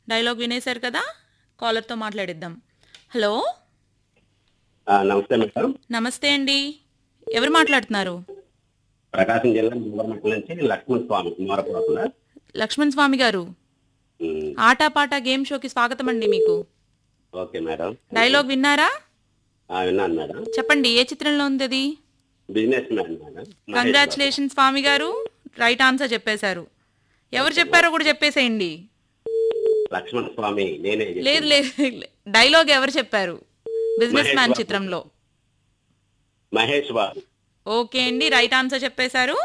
Dialogue వినేశారు కదా కాలర్తో మాట్లాడిద్దాం hello ఆ, నమస్తే మేడం నమస్తే అండి ఎవరు మాట్లాడుతున్నారు ప్రకాశం జిల్లా మూలమట్ల నుంచి లక్ష్మణ్ స్వామి కుమారపురం లక్ష్మణ్ స్వామి గారు ఆటాపాట గేమ్ షోకి స్వాగతం అండి మీకు ఓకే మేడం డైలాగ్ విన్నారా ఆ, విన్నాను మేడం చెప్పండి ఏ చిత్రంలో ఉంది అది business man madam Mahesh congratulation Swami గారు రైట్ ఆన్సర్ చెప్పేశారు ఎవరు చెప్పారో కూడా చెప్పేసేయండి బాబు. లక్ష్మణ్ స్వామి నేనే లేదు లేదు డైలాగ్ ఎవరు చెప్పారు బిజినెస్ మహేష్ మ్యాన్ బాబు. చిత్రంలో మహేష్ బాబు ఓకే అండి రైట్ ఆన్సర్ చెప్పేశారు